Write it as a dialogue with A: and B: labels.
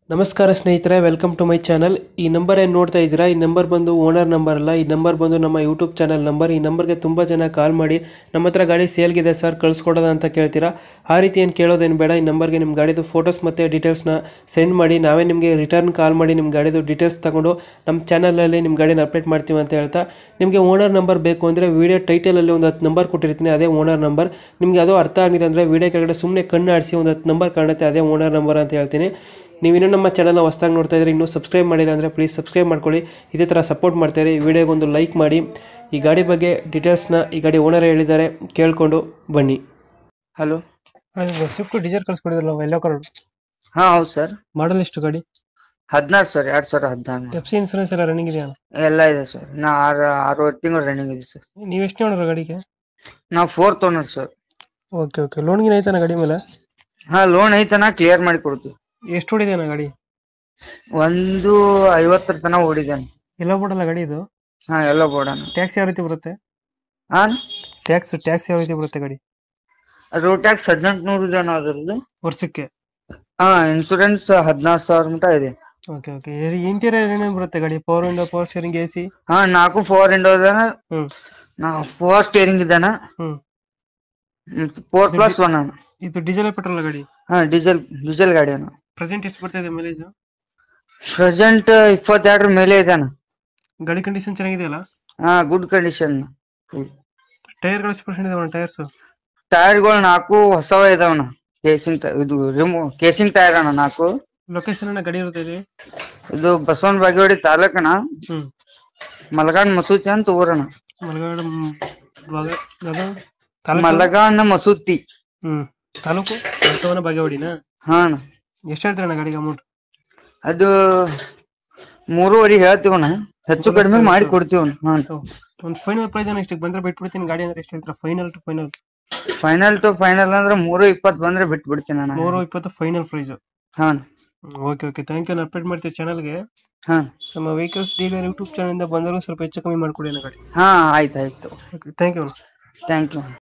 A: ನಮಸ್ಕಾರ ಸ್ನೇಹಿತರೆ welcome to my channel ಈ ನಂಬರ್ ಏನು ನೋಡ್ತಾ ಇದ್ದೀರಾ ಈ ನಂಬರ್ ಬಂದು ಓನರ್ ನಂಬರ್ ಅಲ್ಲ ಈ ನಂಬರ್ ಬಂದು ನಮ್ಮ ಯೂಟ್ಯೂಬ್ ಚಾನಲ್ ನಂಬರ್ ಈ ನಂಬರ್ಗೆ ತುಂಬ ಜನ ಕಾಲ್ ಮಾಡಿ ನಮ್ಮ ಹತ್ರ ಗಾಡಿ ಸೇಲ್ಗಿದೆ ಸರ್ ಕಳಿಸ್ಕೊಡೋದ ಅಂತ ಕೇಳ್ತೀರಾ ಆ ರೀತಿ ಏನು ಕೇಳೋದೇನು ಬೇಡ ಈ ನಂಬರ್ಗೆ ನಿಮ್ಮ ಗಾಡಿದು ಫೋಟೋಸ್ ಮತ್ತು ಡೀಟೇಲ್ಸ್ನ ಸೆಂಡ್ ಮಾಡಿ ನಾವೇ ನಿಮಗೆ ರಿಟರ್ನ್ ಕಾಲ್ ಮಾಡಿ ನಿಮ್ಮ ಗಾಡಿದು ಡೀಟೇಲ್ಸ್ ತಗೊಂಡು ನಮ್ಮ ಚಾನಲಲ್ಲಿ ನಿಮ್ಮ ಗಾಡಿನ ಅಪ್ಡೇಟ್ ಮಾಡ್ತೀವಿ ಅಂತ ಹೇಳ್ತಾ ನಿಮಗೆ ಓನರ್ ನಂಬರ್ ಬೇಕು ಅಂದರೆ ವೀಡಿಯೋ ಟೈಟಲಲ್ಲಿ ಒಂದು ಹತ್ತು ನಂಬರ್ ಕೊಟ್ಟಿರ್ತೀನಿ ಅದೇ ಓನರ್ ನಂಬರ್ ನಿಮಗೆ ಅದು ಅರ್ಥ ಆಗಿಲ್ಲ ಅಂದರೆ ವೀಡಿಯೋ ಕೆಳಗಡೆ ಸುಮ್ಮನೆ ಕಣ್ಣು ಆಡಿಸಿ ಒಂದು ಹತ್ತು ನಂಬರ್ ಕಾಣುತ್ತೆ ಅದೇ ಓನರ್ ನಂಬರ್ ಅಂತ ಹೇಳ್ತೀನಿ ನೀವು ಇನ್ನೂ ನಮ್ಮ ಚಾನಲ್ನ ಹೊಸ್ದಾಗಿ ನೋಡ್ತಾ ಇದ್ರೆ ಇನ್ನೂ ಸಬ್ಸ್ಕ್ರೈಬ್ ಮಾಡಿಲ್ಲ ಅಂದರೆ ಪ್ಲೀಸ್ ಸಬ್ಸ್ಕ್ರೈಬ್ ಮಾಡ್ಕೊಳ್ಳಿ ಇದೇ ಥರ ಸಪೋರ್ಟ್ ಮಾಡ್ತಾರೆ ಈ ವಿಡಿಯೋಗೆ ಒಂದು ಲೈಕ್ ಮಾಡಿ ಈ ಗಾಡಿ ಬಗ್ಗೆ ಡೀಟೇಲ್ಸ್ನ ಈ ಗಾಡಿ ಓನರ್ ಹೇಳಿದ್ದಾರೆ ಕೇಳಿಕೊಂಡು ಬನ್ನಿ
B: ಹಲೋ
A: ಸ್ವಿಫ್ಟ್ ಡಿಸೈರ್ ಕಳಿಸ್ಕೊಡಿದ್ರಲ್ಲ ಎಲ್ಲೋ ಕಲರ್
B: ಹಾ ಹೌದು ಸರ್
A: ಮಾಡಲ್ ಎಷ್ಟು ಗಾಡಿ
B: ಹದಿನಾರು ಸರ್ ಎರಡ್ ಸಾವಿರ ಹದಿನಾರು
A: ಎಫ್ ಸಿ ಇನ್ಸೂರೆನ್ಸ್ ಎಲ್ಲ ರನ್ನಿಂಗ್ ಇದೆಯಾ
B: ಎಲ್ಲ ಇದೆ ಸರ್ ನಾ ಆರು ಆರೂವರೆ ತಿಂಗಳು ರನ್ನಿಂಗ್ ಇದೆ ಸರ್
A: ನೀವು ಎಷ್ಟು ನೋಡೋರು ಗಾಡಿಗೆ
B: ನಾವು fourth owner sir
A: okay okay ಲೋನ್ಗಿನ ಐತಾನ ಗಾಡಿ ಮೇಲೆ
B: ಹಾ ಲೋನ್ ಐತನ ಕ್ಲಿಯರ್ ಮಾಡಿ ಕೊಡ್ತೀವಿ
A: ಎಷ್ಟು ಹೊಡಿದೇನ ಗಾಡಿ
B: ಒಂದು ಐವತ್ತರ ತನಕ ಓಡಿದ್ದಾನೆ
A: ಎಲ್ಲ ಬಿಡಲ್ಲ ಗಾಡಿ ಇದು
B: ಹಾ ಎಲ್ಲ ಬೋಡಣ
A: ಟ್ಯಾಕ್ಸ್ ಯಾವ ರೀತಿ ಬರುತ್ತೆ
B: ಹಾ
A: ಟ್ಯಾಕ್ಸ್ ಟ್ಯಾಕ್ಸ್ ಯಾವ ರೀತಿ ಬರುತ್ತೆ ಗಾಡಿ
B: ರೋಡ್ ಟ್ಯಾಕ್ಸ್ ಹದಿನೆಂಟು ನೂರು ಜನ ಅದ್ರದ್ದು
A: ವರ್ಷಕ್ಕೆ
B: ಹಾ ಇನ್ಸೂರೆನ್ಸ್ ಹದಿನಾರು ಸಾವಿರ ಮಟ ಇದೆ
A: ಓಕೆ ಓಕೆ ಇಂಟೀರಿಯರ್ ಏನೇನು ಬರುತ್ತೆ ಗಾಡಿ power window power steering A C
B: ಹಾ ನಾಲ್ಕು ಫೋರ್ ವಿಂಡೋ ಇದಾನ
A: ಹ್ಮ್
B: ನಾ ಫೋರ್ ಸ್ಟೇರಿಂಗ್ ಇದ್ದಾನ
A: ಹ್ಮ್
B: ಫೋರ್ ಪ್ಲಸ್ ಒನ್ ಅಣ್ಣ
A: ಇದು ಡೀಸೆಲ್ ಪೆಟ್ರೋಲ್ ಗಾಡಿ
B: ಹಾ ಡೀಸೆಲ್ ಡೀಸೆಲ್ ಗಾಡಿ ಅಣ್ಣ
A: ಪ್ರೆಸೆಂಟ್ ಎಷ್ಟು ಬರ್ತಾ ಇದೆ ಮೈಲೇಜ್
B: ಪ್ರೆಸೆಂಟ್ ಇಪ್ಪತ್ತೆರಡರ ಮೇಲೆ ಇದಾನ
A: ಗಾಡಿ ಕಂಡೀಷನ್ ಚೆನ್ನಾಗಿದೆಯಲ್ಲ
B: ಹಾ ಗುಡ್ ಕಂಡೀಷನ್
A: ಟೈರ್ಗಳು ಎಷ್ಟು ಪರ್ಸೆಂಟ್ ಇದಾವೆ ಟೈರ್ಸ್
B: ಟೈರ್ಗಳು ನಾಲ್ಕು ಹೊಸವ ಇದಾವಣ್ಣ ಕೇಸಿಂಗ್ ಟೈ- ಇದು ರಿಮೂ ಕೇಸಿಂಗ್ ಟೈರ್ ಅಣ್ಣ ನಾಲ್ಕು
A: ಲೊಕೇಶನ್ ಅನ್ನ ಗಾಡಿ ಇರುತ್ತೆ ಇಲ್ಲಿ
B: ಇದು ಬಸವನ ಬಾಗೇವಾಡಿ ತಾಲೂಕಣ
A: ಹ್ಮ್
B: ಮಲಗಾನ್ ಮಸೂತಿ ಅಂತ ಊರಣ
A: ಮಲಗಾಡ ಭಾಗ ಯಾವ್ದು ತಾಲೂಕು
B: ಮಲಗಾನ್ ಮಸೂತಿ
A: ಹ್ಮ್ ತಾಲೂಕು ಬಸವನ ಬಾಗೇವಾಡಿನಾ
B: ಹಾ ಅಣ್ಣ
A: ಎಷ್ಟು ಹೇಳ್ತೀರಣ್ಣ ಗಾಡಿಗೆ ಅಮೌಂಟ್
B: ಅದು ಮೂರುವರೆ ಹೇಳ್ತೀವಣ್ಣ ಹೆಚ್ಚು ಕಡಿಮೆ ಮಾಡಿ ಕೊಡ್ತೀವಣ್ಣ ಹಾ
A: ಒಂದು ಫೈನಲ್ ಪ್ರೈಸ್ ಅನ್ನ ಇಷ್ಟಕ್ಕೆ ಬಂದ್ರೆ ಬಿಟ್ಬಿಡ್ತೀನಿ ಗಾಡಿ ಅಂದ್ರೆ ಎಷ್ಟು ಹೇಳ್ತೀರಾ final to final
B: final to final ಅಂದ್ರೆ ಮೂರು ಇಪ್ಪತ್ತು ಬಂದ್ರೆ ಬಿಟ್ಟು ಬಿಡ್ತೀನಿ ಅಣ್ಣ
A: ಮೂರು ಇಪ್ಪತ್ತು ಫೈನಲ್ ಪ್ರೈಸ್
B: ಹಾ
A: okay okay thank you update ಮಾಡ್ತೀವಿ ಚಾನಲ್ಗೆ
B: ಹಾ
A: ನಮ್ಮ ವೆಹಿಕಲ್ಸ್ ಡೀಲರ್ ಯೂಟ್ಯೂಬ್ ಚಾನಲ್ ಇಂದ ಬಂದರೂ ಸ್ವಲ್ಪ ಹೆಚ್ಚು ಕಮ್ಮಿ ಮಾಡ್ಕೊಡಿ ಅಣ್ಣ ಗಾಡಿ
B: ಹಾ ಆಯ್ತು ಆಯ್ತು
A: okay thank you
B: thank you